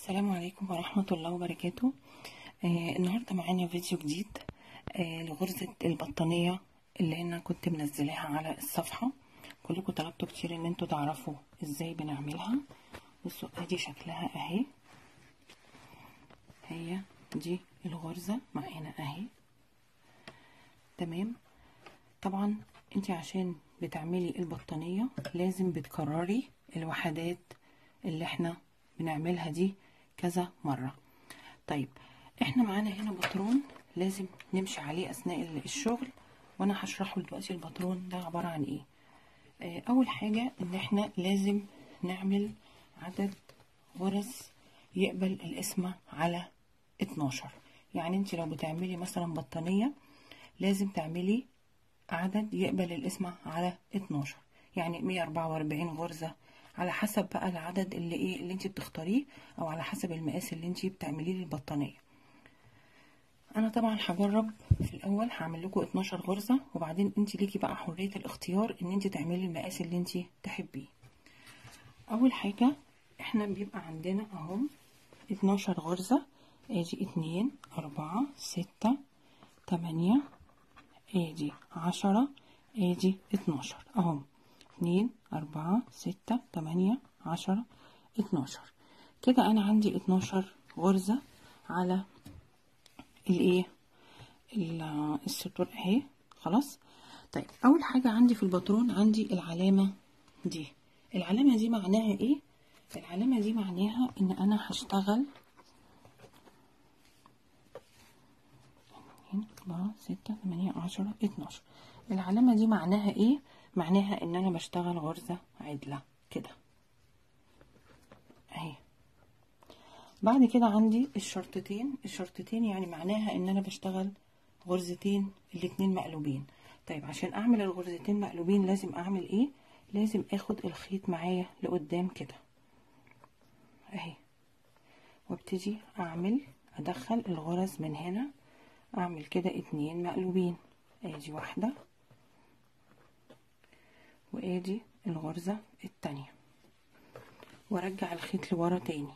السلام عليكم ورحمة الله وبركاته آه النهاردة معانا فيديو جديد آه لغرزة البطانية اللي انا كنت منزلاها على الصفحة كلكم طلبتوا كتير ان انتوا تعرفوا ازاي بنعملها بصوا ادي شكلها اهي هي دي الغرزة معانا اهي تمام طبعا انت عشان بتعملي البطانية لازم بتكرري الوحدات اللي احنا بنعملها دي كذا مرة طيب احنا معانا هنا بطرون لازم نمشي عليه اثناء الشغل وانا هشرحه دلوقتي البطرون ده عبارة عن ايه اه اول حاجة ان احنا لازم نعمل عدد غرز يقبل القسمة على 12 يعني انت لو بتعملي مثلا بطانية لازم تعملي عدد يقبل القسمة على 12 يعني 144 غرزة على حسب بقى العدد اللي ايه اللي انت بتختاريه او على حسب المقاس اللي انت بتعمليه للبطانيه انا طبعا هجرب في الاول هعمل لكم 12 غرزه وبعدين انت ليكي بقى حريه الاختيار ان انت تعملي المقاس اللي انت تحبيه اول حاجه احنا بيبقى عندنا اهو 12 غرزه ادي 2 4 6 8 ادي 10 ادي 12 اهو اتنين أربعة ستة تمانية عشرة اتناشر كده أنا عندي اتناشر غرزة على الايه السطور اهي خلاص طيب أول حاجة عندي في الباترون عندي العلامة دي العلامة دي معناها ايه العلامة دي معناها ان انا هشتغل أربعة ستة تمانية عشرة اتناشر العلامة دي معناها ايه معناها ان انا بشتغل غرزة عدلة كده اهي بعد كده عندي الشرطتين الشرطتين يعني معناها ان انا بشتغل غرزتين الاتنين مقلوبين طيب عشان اعمل الغرزتين مقلوبين لازم اعمل ايه لازم اخد الخيط معايا لقدام كده اهي وابتدي اعمل ادخل الغرز من هنا اعمل كده اتنين مقلوبين ادي واحده وادي الغرزة التانية وارجع الخيط لورا تاني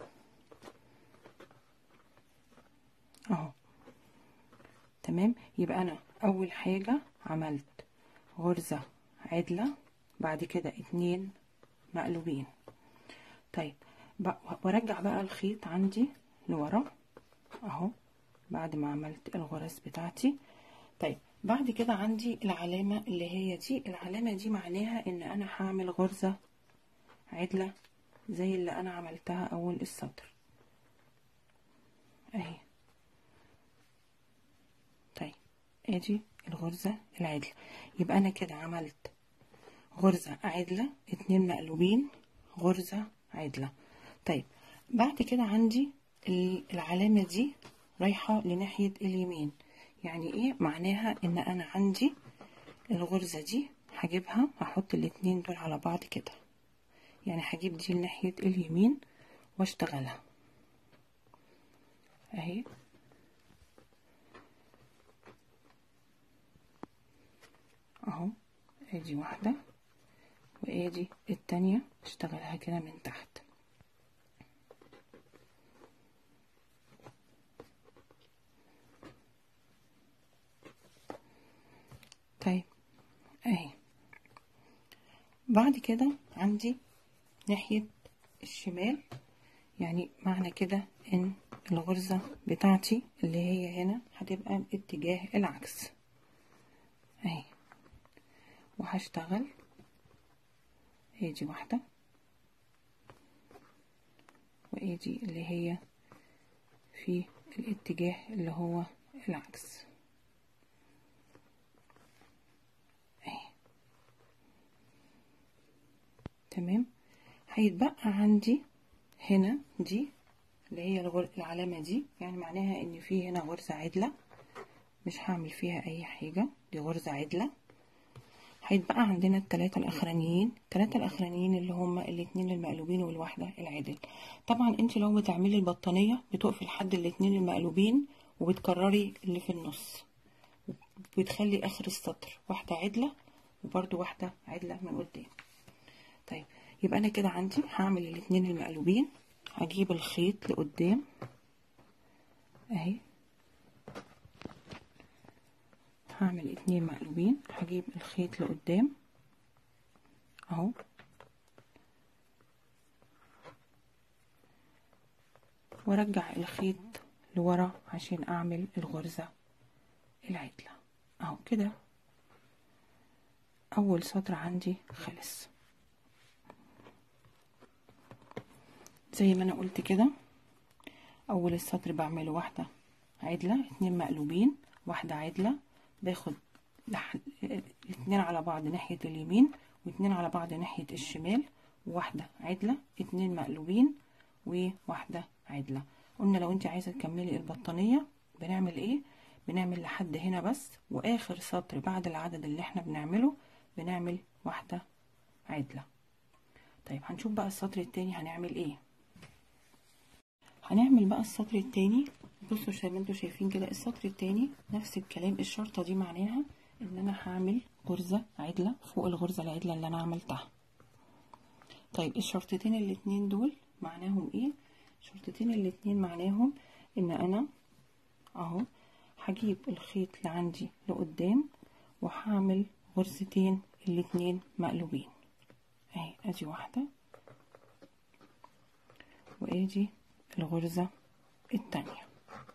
اهو تمام يبقى انا اول حاجة عملت غرزة عدلة بعد كده اتنين مقلوبين طيب وارجع بقى الخيط عندي لورا اهو بعد ما عملت الغرز بتاعتي طيب بعد كده عندي العلامة اللي هي دي العلامة دي معناها ان انا هعمل غرزة عدلة زي اللي انا عملتها اول السطر اهي طيب ادي الغرزة العدلة يبقى انا كده عملت غرزة عدلة اتنين مقلوبين غرزة عدلة طيب بعد كده عندي العلامة دي رايحة لناحية اليمين يعني ايه معناها ان انا عندي الغرزة دي هجيبها هحط الاتنين دول على بعض كده يعني هجيب دي لناحية اليمين واشتغلها اهي اهو ادي واحدة وادي التانية اشتغلها كده من تحت طيب اهي بعد كده عندي ناحية الشمال يعني معنى كده ان الغرزة بتاعتي اللي هي هنا هتبقى باتجاه العكس اهي وهشتغل ادي واحدة وادي اللي هي في الاتجاه اللي هو العكس تمام هيتبقى عندي هنا دي اللي هي العلامة دي يعني معناها ان في هنا غرزة عدلة مش هعمل فيها اي حاجة دي غرزة عدلة هيتبقى عندنا التلاتة الاخرانيين التلاتة الاخرانيين اللي هما الاتنين المقلوبين والواحدة العدل طبعا انت لو بتعملي البطانية بتقفي لحد الاتنين المقلوبين وبتكرري اللي في النص وبتخلي اخر السطر واحدة عدلة وبرده واحدة عدلة من قدام طيب يبقى انا كده عندي هعمل الاتنين المقلوبين هجيب الخيط لقدام اهي هعمل اتنين مقلوبين هجيب الخيط لقدام اهو وارجع الخيط لورا عشان اعمل الغرزة العدلة اهو كده اول سطر عندي خلص زي ما انا قلت كده اول السطر بعمله واحدة عدلة اتنين مقلوبين واحدة عدلة باخد لح... اتنين على بعض ناحية اليمين واتنين على بعض ناحية الشمال واحدة عدلة اتنين مقلوبين وواحدة عدلة قلنا لو انت عايزة تكملي البطانية بنعمل ايه بنعمل لحد هنا بس واخر سطر بعد العدد اللي احنا بنعمله بنعمل واحدة عدلة طيب هنشوف بقى السطر التاني هنعمل ايه هنعمل بقى السطر التاني بصوا زي ما انتوا شايفين كده السطر التاني نفس الكلام الشرطة دي معناها ان انا هعمل غرزة عدلة فوق الغرزة العدلة اللي انا عملتها طيب الشرطتين الاتنين دول معناهم ايه الشرطتين الاتنين معناهم ان انا اهو هجيب الخيط اللي عندي لقدام وهعمل غرزتين الاتنين مقلوبين اهي ادي واحدة وادي الغرزة التانية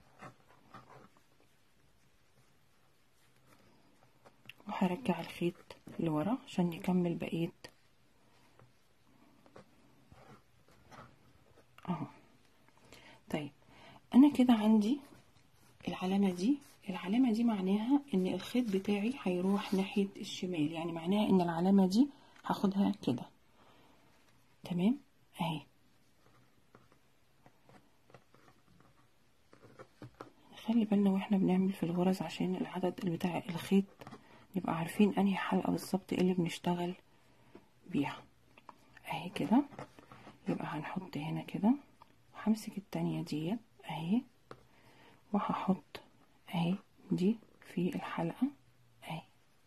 وهرجع الخيط لورا عشان نكمل بقية اهو طيب انا كده عندي العلامة دي العلامة دي معناها ان الخيط بتاعي هيروح ناحية الشمال يعني معناها ان العلامة دي هاخدها كده تمام اهي خلي بالنا واحنا بنعمل في الغرز عشان العدد بتاع الخيط نبقى عارفين انهي حلقة بالظبط اللي بنشتغل بيها اهي كده يبقى هنحط هنا كده همسك التانية ديت اهي وهحط اهي دي في الحلقة اهي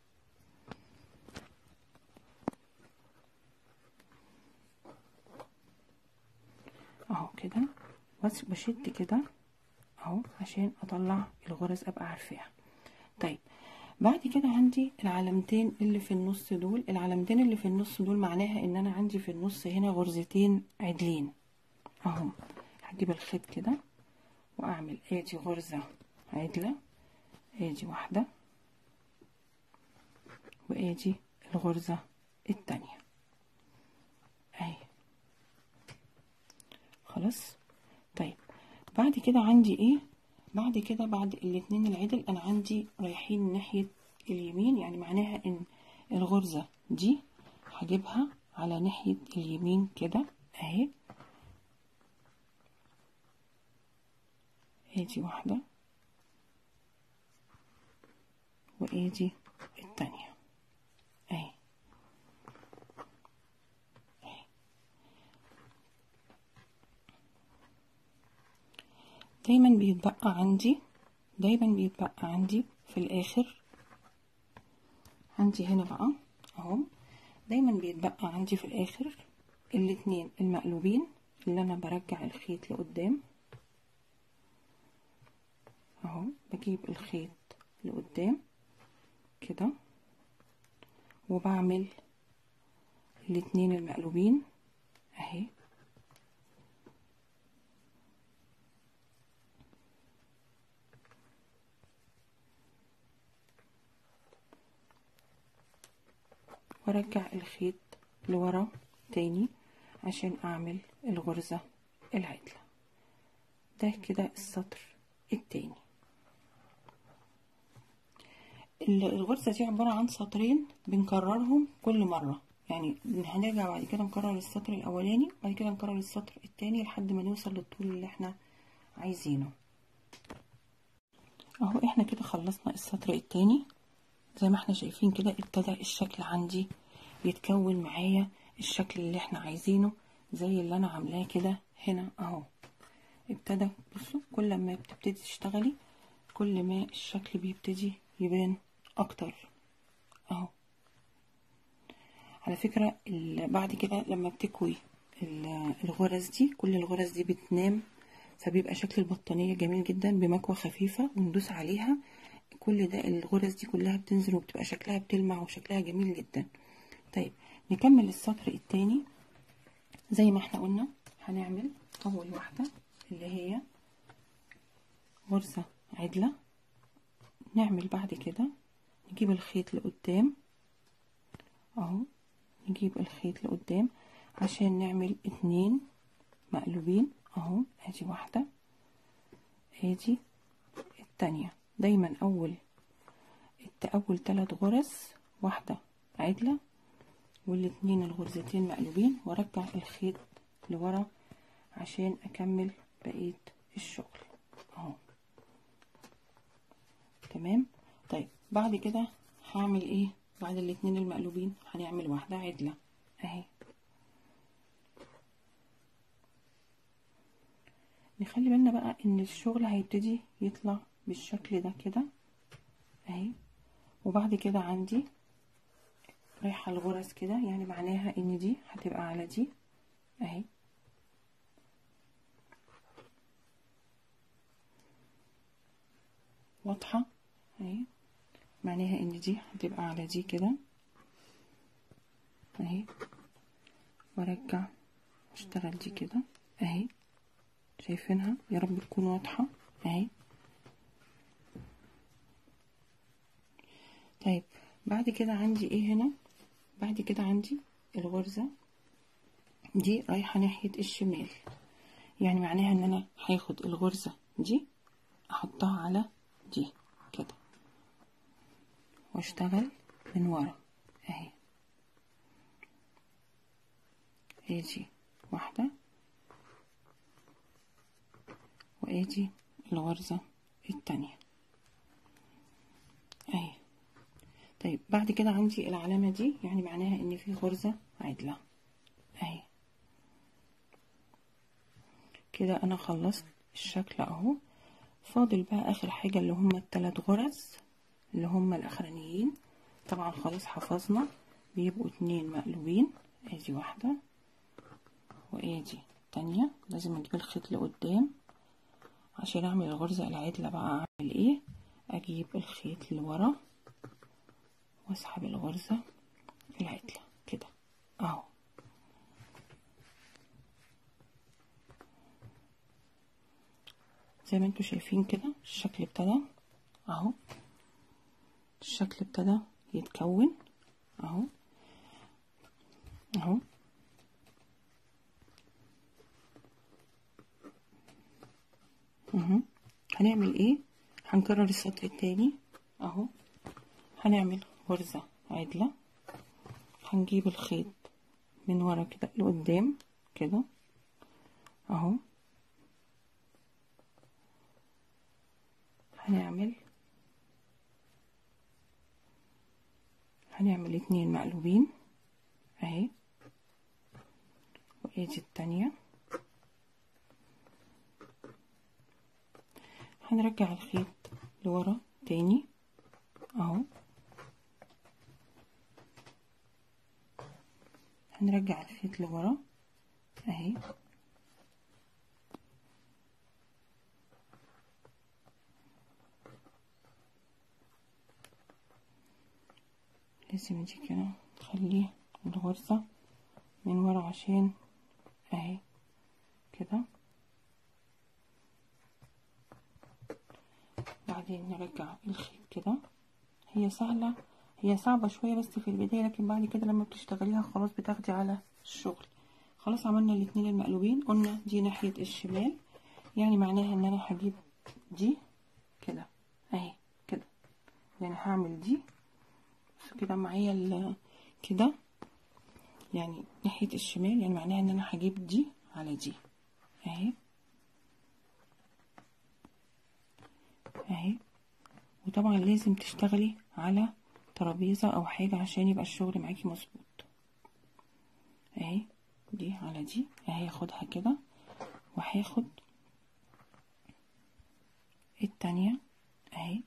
اهو كده بس بشد كده اهو عشان اطلع الغرز ابقى عارفاها طيب بعد كده عندي العلامتين اللي في النص دول العلامتين اللي في النص دول معناها ان انا عندي في النص هنا غرزتين عدلين اهو هجيب الخيط كده واعمل ادي غرزة عدلة ادي واحدة وادي الغرزة التانية اهي خلاص طيب بعد كده عندي ايه بعد كده بعد الاتنين العدل انا عندي رايحين ناحية اليمين يعني معناها ان الغرزة دي هجيبها على ناحية اليمين كده اهي ادي واحدة وادي التانية اهي دايما بيتبقى عندي دايما بيتبقى عندي في الاخر عندي هنا بقى اهو دايما بيتبقى عندي في الاخر الاتنين المقلوبين اللي انا برجع الخيط لقدام اهو بجيب الخيط لقدام كده وبعمل الاتنين المقلوبين اهي وارجع الخيط لورا تاني عشان اعمل الغرزة العدلة ده كده السطر التاني الغرزة دي عبارة عن سطرين بنكررهم كل مرة يعني هنرجع بعد كده نكرر السطر الأولاني وبعد كده نكرر السطر التاني لحد ما نوصل للطول اللي احنا عايزينه اهو احنا كده خلصنا السطر التاني زي ما احنا شايفين كده ابتدى الشكل عندي يتكون معايا الشكل اللي احنا عايزينه زي اللي انا عاملاه كده هنا اهو ابتدى بصوا كل ما بتبتدي تشتغلي كل ما الشكل بيبتدي يبان اكتر اهو على فكرة بعد كده لما بتكوي ال- الغرز دي كل الغرز دي بتنام فبيبقى شكل البطانية جميل جدا بمكوى خفيفة وندوس عليها كل ده الغرز دي كلها بتنزل وبتبقى شكلها بتلمع وشكلها جميل جدا طيب نكمل السطر التاني زي ما احنا قلنا هنعمل اول واحدة اللي هي غرزة عدلة نعمل بعد كده نجيب الخيط لقدام اهو نجيب الخيط لقدام عشان نعمل اتنين مقلوبين اهو ادي واحدة ادي التانية دايما اول الت- اول تلات غرز واحدة عدلة والاتنين الغرزتين مقلوبين وارجع الخيط لورا عشان اكمل بقية الشغل اهو تمام طيب بعد كده هعمل ايه بعد الاتنين المقلوبين هنعمل واحدة عدلة اهي نخلي بالنا بقى ان الشغل هيبتدي يطلع بالشكل ده كده اهي وبعد كده عندي رايحة الغرز كده يعني معناها ان دي هتبقى على دي اهي واضحة اهي معناها ان دي هتبقى على دي كده اهي وارجع اشتغل دي كده اهي شايفينها يا رب تكون واضحة اهي طيب بعد كده عندي ايه هنا بعد كده عندي الغرزة دي رايحة ناحية الشمال يعني معناها ان انا هاخد الغرزة دي احطها على دي كده واشتغل من ورا اهي ادي واحدة وادي الغرزة التانية اهي طيب بعد كده عندي العلامة دي يعني معناها ان في غرزة عدلة اهي كده انا خلصت الشكل اهو فاضل بقى اخر حاجة اللي هما التلات غرز اللي هما الاخرانيين طبعا خلاص حفظنا بيبقوا اتنين مقلوبين ادي واحدة وادي تانية لازم اجيب الخيط لقدام عشان اعمل الغرزة العدلة بقى اعمل ايه اجيب الخيط لورا واسحب الغرزة العدلة كده اهو زي ما انتوا شايفين كده الشكل ابتدى اهو الشكل ابتدى يتكون اهو اهو اهو هنعمل ايه هنكرر السطر التاني اهو هنعمل غرزة عدلة هنجيب الخيط من ورا كده لقدام كده اهو هنعمل هنعمل اتنين مقلوبين اهي وادي التانية هنرجع الخيط لورا تاني اهو هنرجع الخيط لورا اهي لازم دي كده تخليه الغرزة من ورا عشان اهي كده بعدين نرجع الخيط كده هي سهلة هي صعبة شوية بس في البداية لكن بعد كده لما بتشتغليها خلاص بتاخدي على الشغل خلاص عملنا الاتنين المقلوبين قلنا دي ناحية الشمال يعني معناها ان انا هجيب دي كده اهي كده يعني هعمل دي كده معايا ال- كده يعني ناحية الشمال يعني معناها ان انا هجيب دي على دي اهي اهي وطبعا لازم تشتغلي على ترابيزة او حاجة عشان يبقى الشغل معاكي مظبوط اهي دي على دي اهي اخدها كده وهاخد التانية اهي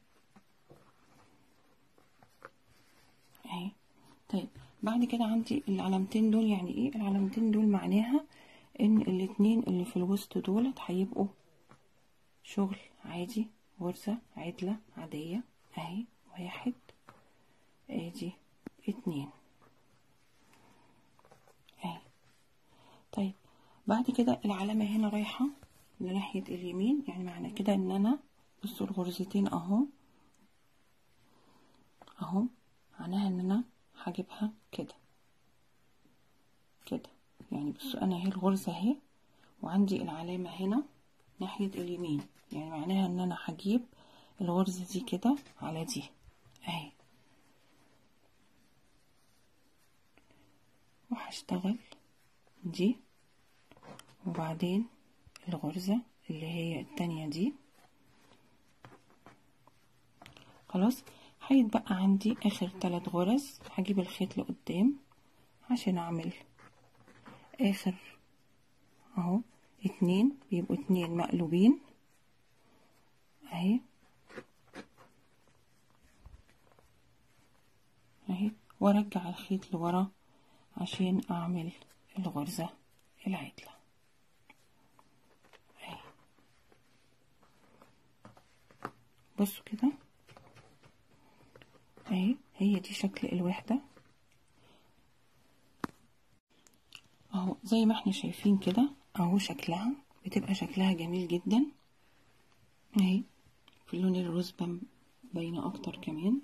اهي طيب بعد كده عندي العلامتين دول يعني ايه العلامتين دول معناها ان الاتنين اللي في الوسط دولت هيبقوا شغل عادي غرزة عدلة عادية اهي واحد ادي اتنين اهي طيب بعد كده العلامة هنا رايحة لناحية اليمين يعني معنى كده ان انا بصوا الغرزتين اهو اهو معناها ان انا هجيبها كده كده يعني بصوا انا اهي الغرزة اهي وعندي العلامة هنا ناحية اليمين يعني معناها ان انا هجيب الغرزة دي كده على دي اهي وهشتغل دي وبعدين الغرزة اللي هي التانية دي خلاص هيتبقى عندي اخر ثلاث غرز هجيب الخيط لقدام عشان اعمل اخر اهو اتنين بيبقوا اتنين مقلوبين اهي اهي وارجع الخيط لورا عشان اعمل الغرزة العدلة اهي بصوا كده اهي هي دي شكل الوحدة اهو زي ما احنا شايفين كده اهو شكلها بتبقى شكلها جميل جدا اهي في اللون الروز باينة اكتر كمان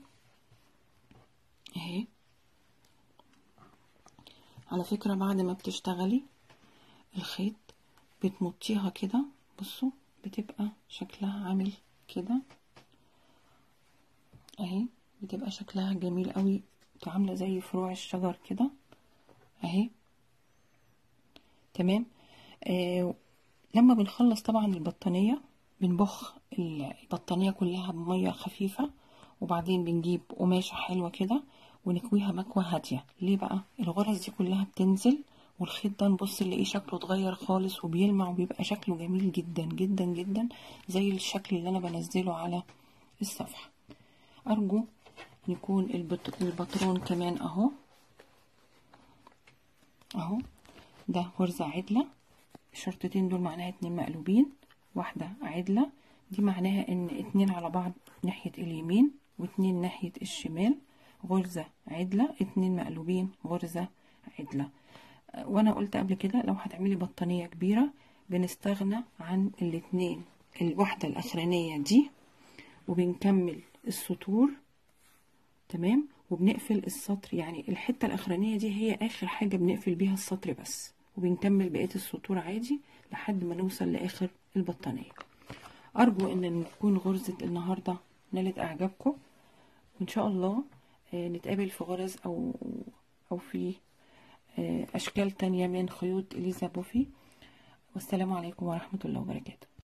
اهي على فكرة بعد ما بتشتغلي الخيط بتمطيها كده بصوا بتبقى شكلها عامل كده اهي بتبقى شكلها جميل قوي عامله زي فروع الشجر كده اهي تمام آه لما بنخلص طبعا البطانيه بنبخ البطانيه كلها بميه خفيفه وبعدين بنجيب قماشه حلوه كده ونكويها مكوى هاديه ليه بقى الغرز دي كلها بتنزل والخيط ده نبص نلاقيه شكله اتغير خالص وبيلمع وبيبقى شكله جميل جدا جدا جدا زي الشكل اللي انا بنزله على الصفحه ارجو يكون البطرون كمان اهو اهو ده غرزة عدلة الشرطتين دول معناها اتنين مقلوبين واحدة عدلة دي معناها ان اتنين على بعض ناحية اليمين واتنين ناحية الشمال غرزة عدلة اتنين مقلوبين غرزة عدلة وانا قلت قبل كده لو هتعملي بطانية كبيرة بنستغنى عن الاتنين الواحدة الاخرانية دي وبنكمل السطور تمام وبنقفل السطر يعني الحته الاخرانيه دي هي اخر حاجه بنقفل بيها السطر بس وبنكمل بقيه السطور عادي لحد ما نوصل لاخر البطانيه ارجو ان نكون غرزه النهارده نالت اعجابكم وان شاء الله نتقابل في غرز او او في اشكال تانية من خيوط اليزا بوفي والسلام عليكم ورحمه الله وبركاته